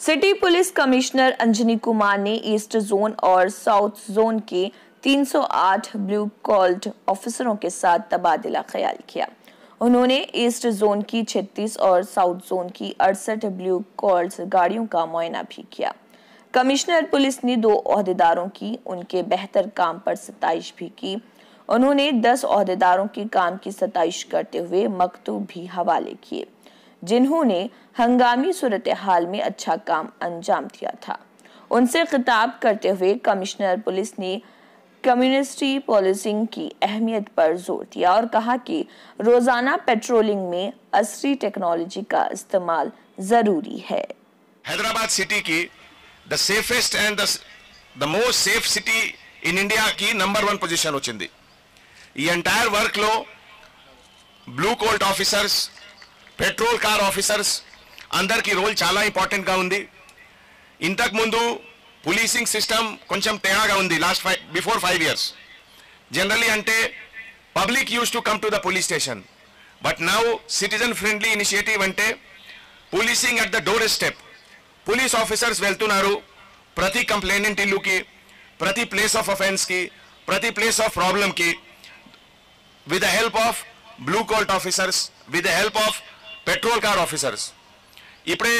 city police commissioner Anjani Kumar ने east zone और south zone के 308 ब्लू कॉल्ड ऑफिसरों के साथ तबादला ख्याल किया उन्होंने ईस्ट जोन की 36 और साउथ जोन की अड़सठ ब्लू कॉल्ड गाड़ियों का मुआयना भी किया कमिश्नर पुलिस ने दो अहदेदारों की उनके बेहतर काम पर सताइश भी की उन्होंने दस अहदेदारों के काम की सताइश करते हुए मकतूब भी हवाले किए जिन्होंने हंगामी सूरत हाल में अच्छा काम अंजाम दिया था उनसे खिताब करते हुए कमिश्नर पुलिस ने कम्युनिटी पॉलिसिंग की अहमियत पर जोर दिया और कहा कि रोजाना पेट्रोलिंग में असली टेक्नोलॉजी का इस्तेमाल जरूरी है హైదరాబాద్ సిటీకి the safest and the the most safe city in ఇండియాకి నంబర్ వన్ పొజిషన్ వచ్చింది ఈ ఎంటైర్ వర్క్లో blue colt officers patrol car officers అందరికీ రోల్ చాలా ఇంపార్టెంట్గా ఉంది ఇంతకుముందు పోలీసింగ్ సిస్టమ్ కొంచెం తేడాగా ఉంది last five before five years generally అంటే public used to come to the police station but now citizen friendly initiative అంటే policing at the doorstep police officers వెళ్తున్నారు ప్రతి కంప్లైనెంట్ ఇల్లుకి ప్రతి ప్లేస్ ఆఫ్ అఫెన్స్కి ప్రతి ప్లేస్ ఆఫ్ ప్రాబ్లమ్కి with the help of blue colt officers with the help of patrol car officers ఇప్పుడే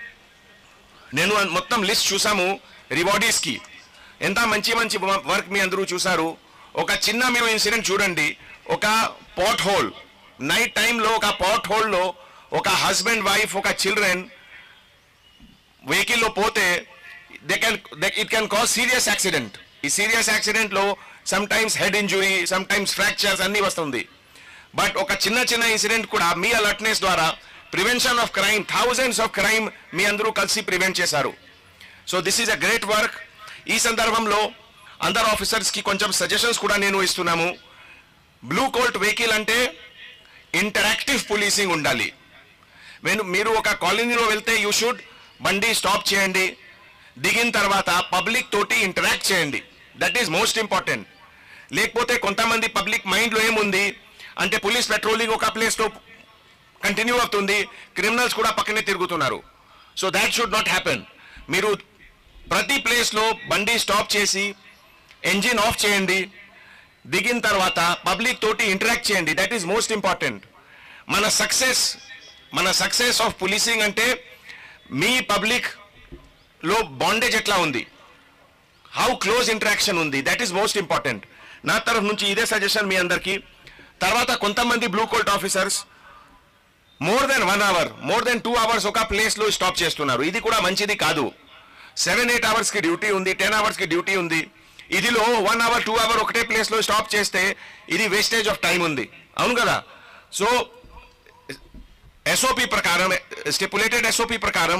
నేను మొత్తం లిస్ట్ చూసాము రివార్డీస్కి ఎంత మంచి మంచి వర్క్ మీ అందరూ చూసారు ఒక చిన్న మీరు ఇన్సిడెంట్ చూడండి ఒక పాట్ హోల్ నైట్ టైంలో ఒక పాట్ హోల్లో ఒక హస్బెండ్ వైఫ్ ఒక చిల్డ్రన్ వెహికల్లో పోతే they can it can cause serious accident ఈ సీరియస్ యాక్సిడెంట్లో sometimes head injury sometimes fractures అన్నీ వస్తుంది బట్ ఒక చిన్న చిన్న ఇన్సిడెంట్ కూడా మీ అలర్ట్నెస్ ద్వారా prevention of crime thousands of crime మీ అందరూ కలిసి ప్రివెంట్ చేశారు so this is a great work ఈ సందర్భంలో అందరు ఆఫీసర్స్కి కొంచెం సజెషన్స్ కూడా నేను ఇస్తున్నాము బ్లూ కోల్ట్ వెహికల్ అంటే ఇంటరాక్టివ్ పోలీసింగ్ ఉండాలి నేను మీరు ఒక కాలనీలో వెళ్తే యూ షుడ్ బండి స్టాప్ చేయండి దిగిన తర్వాత పబ్లిక్ తోటి ఇంటరాక్ట్ చేయండి దట్ ఈస్ మోస్ట్ ఇంపార్టెంట్ లేకపోతే కొంతమంది పబ్లిక్ మైండ్లో ఏముంది అంటే పోలీస్ పెట్రోలింగ్ ఒక ప్లేస్లో కంటిన్యూ అవుతుంది క్రిమినల్స్ కూడా పక్కనే తిరుగుతున్నారు so that should not happen మీరు ప్రతి ప్లేస్లో బండి స్టాప్ చేసి ఎంజిన్ ఆఫ్ చేయండి దిగిన తర్వాత పబ్లిక్ తోటి ఇంటరాక్ట్ చేయండి దట్ ఈస్ మోస్ట్ ఇంపార్టెంట్ మన సక్సెస్ మన సక్సెస్ ఆఫ్ పోలీసింగ్ అంటే మీ పబ్లిక్ లో బాండేజ్ ఎట్లా ఉంది హౌ క్లోజ్ ఇంటరాక్షన్ ఉంది దట్ ఈస్ మోస్ట్ ఇంపార్టెంట్ నా తరఫు నుంచి ఇదే సజెషన్ మీ అందరికీ తర్వాత కొంతమంది blue colt officers more than one hour more than two hours ఒక ప్లేస్లో స్టాప్ చేస్తున్నారు ఇది కూడా మంచిది కాదు సెవెన్ ఎయిట్ అవర్స్కి డ్యూటీ ఉంది టెన్ అవర్స్కి డ్యూటీ ఉంది ఇదిలో వన్ అవర్ టూ అవర్ ఒకటే ప్లేస్లో స్టాప్ చేస్తే ఇది వేస్టేజ్ ఆఫ్ టైం ఉంది అవును కదా సో ఎస్ఓపి ప్రకారం స్టిపులేటెడ్ ఎస్ఓపి ప్రకారం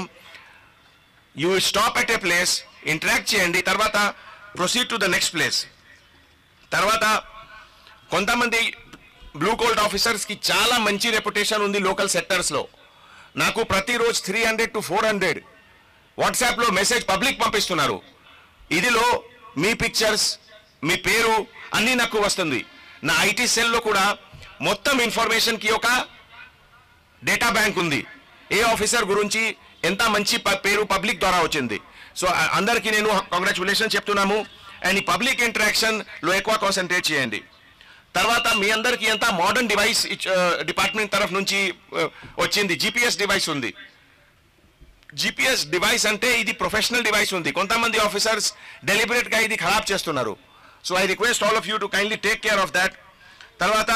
you stop at a place interact చేయండి తర్వాత proceed to the next place తర్వాత కొంతమంది బ్లూ కోల్డ్ ఆఫీసర్స్కి చాలా మంచి రెప్యుటేషన్ ఉంది లోకల్ సెక్టర్స్లో నాకు ప్రతిరోజు three hundred to four hundred వాట్సాప్లో మెసేజ్ పబ్లిక్ పంపిస్తున్నారు ఇదిలో మీ పిక్చర్స్ మీ పేరు అన్నీ నాకు వస్తుంది నా ఐటీ సెల్లో కూడా మొత్తం ఇన్ఫర్మేషన్కి ఒక డేటా బ్యాంక్ ఉంది ఏ ఆఫీసర్ గురించి ఎంత మంచి ప- పేరు పబ్లిక్ ద్వారా వచ్చింది సో అ- అందరికీ నేను కంగ్రాచులేషన్ చెప్తున్నాము అండ్ ఈ పబ్లిక్ ఇంటరాక్షన్లో ఎక్కువ కాన్సన్ట్రేట్ చేయండి తర్వాత మీ అందరికీ ఎంత మోడర్న్ డివైస్ డిపార్ట్మెంట్ తరఫు నుంచి ఆ, వచ్చింది జీపీఎస్ డివైస్ ఉంది జీపీఎస్ డివైస్ అంటే ఇది ప్రొఫెషనల్ డివైస్ ఉంది కొంతమంది ఆఫీసర్స్ డెలిబరేట్గా ఇది ఖరాబ్ చేస్తున్నారు so I request all of you to kindly take care of that తర్వాత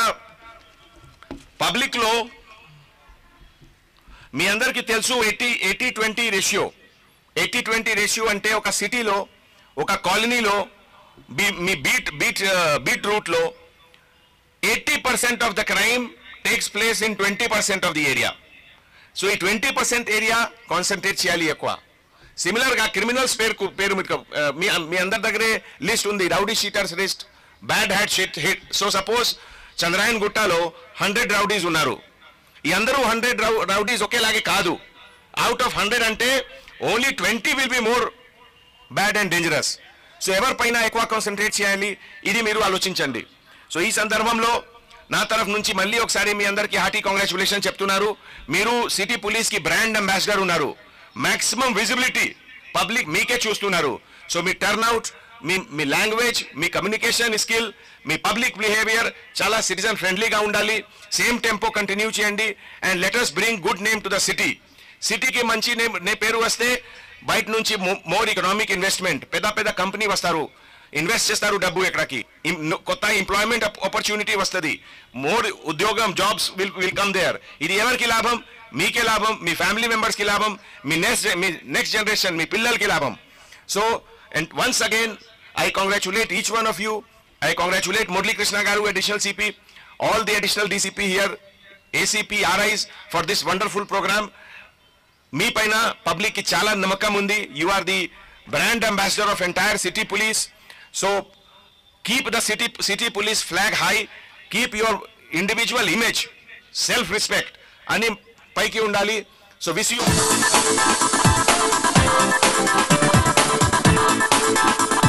పబ్లిక్లో మీ అందరికీ తెలుసు eighty eighty twenty ratio eighty twenty ratio అంటే ఒక సిటీలో ఒక కాలనీలో బీ మీ బీట్ బీట్ బీట్ రూట్లో eighty percent of the crime takes place in twenty percent of the area so ఈ ట్వంటీ పర్సెంట్ ఏరియా కాన్సన్ట్రేట్ చేయాలి ఎక్కువ సిమిలర్గా క్రిమినల్స్ పేరు పేరు మీకు ఆ, మీ మీ అందరి దగ్గరే లిస్ట్ ఉంది rowdy sheeters list bad had sheet hit so suppose చంద్రాయన్ గుట్టాలో హండ్రెడ్ రౌడీస్ ఉన్నారు ఈ అందరూ హండ్రెడ్ రౌ రౌడీస్ ఒకేలాగే కాదు అవుట్ ఆఫ్ హండ్రెడ్ అంటే only twenty will be more bad and dangerous so ఎవరిపైన ఎక్కువ కాన్సన్ట్రేట్ చేయాలి ఇది మీరు ఆలోచించండి సో ఈ సందర్భంలో నా తరఫు నుంచి మళ్ళీ ఒకసారి మీ అందరికీ హార్టీ కాంగ్రాచులేషన్ చెప్తున్నారు మీరు సిటీ పోలీస్కి బ్రాండ్ అంబాసిడర్ ఉన్నారు మాక్సిమం విజిబిలిటీ పబ్లిక్ మీకే చూస్తున్నారు సో మీ టర్న్అవుట్ మీ మీ లాంగ్వేజ్ మీ కమ్యూనికేషన్ స్కిల్ మీ పబ్లిక్ బిహేవియర్ చాలా సిటిజన్ ఫ్రెండ్లీగా ఉండాలి సేమ్ టెంపో కంటిన్యూ చేయండి and letters bring good name to the city సిటీకి మంచి నేమ్ నే పేరు వస్తే బయట నుంచి మోర్ ఎకనామిక్ ఇన్వెస్ట్మెంట్ పెద్ద పెద్ద కంపెనీ వస్తారు ఇన్వెస్ట్ చేస్తారు డబ్బు ఎక్కడికి ఇం- ను- కొత్త ఎంప్లాయ్మెంట్ ఆపర్చునిటీ వస్తుంది మోర్ ఉద్యోగం jobs will will come there ఇది ఎవరికి లాభం మీకే లాభం మీ ఫ్యామిలీ మెంబర్స్కి లాభం మీ నెక్స్ట్ మీ నెక్స్ట్ జనరేషన్ మీ పిల్లలకి లాభం so and once again I congratulate each one of you I congratulate Murali Krishna garu additional CP all the additional DCP here ACP RIs for this wonderful programme మీ పైన పబ్లిక్ కి చాలా నమ్మకం ఉంది you are the brand ambassador of entire city police so keep the city city police flag high keep your individual image self respect అని పైకి ఉండాలి so విస్ యూ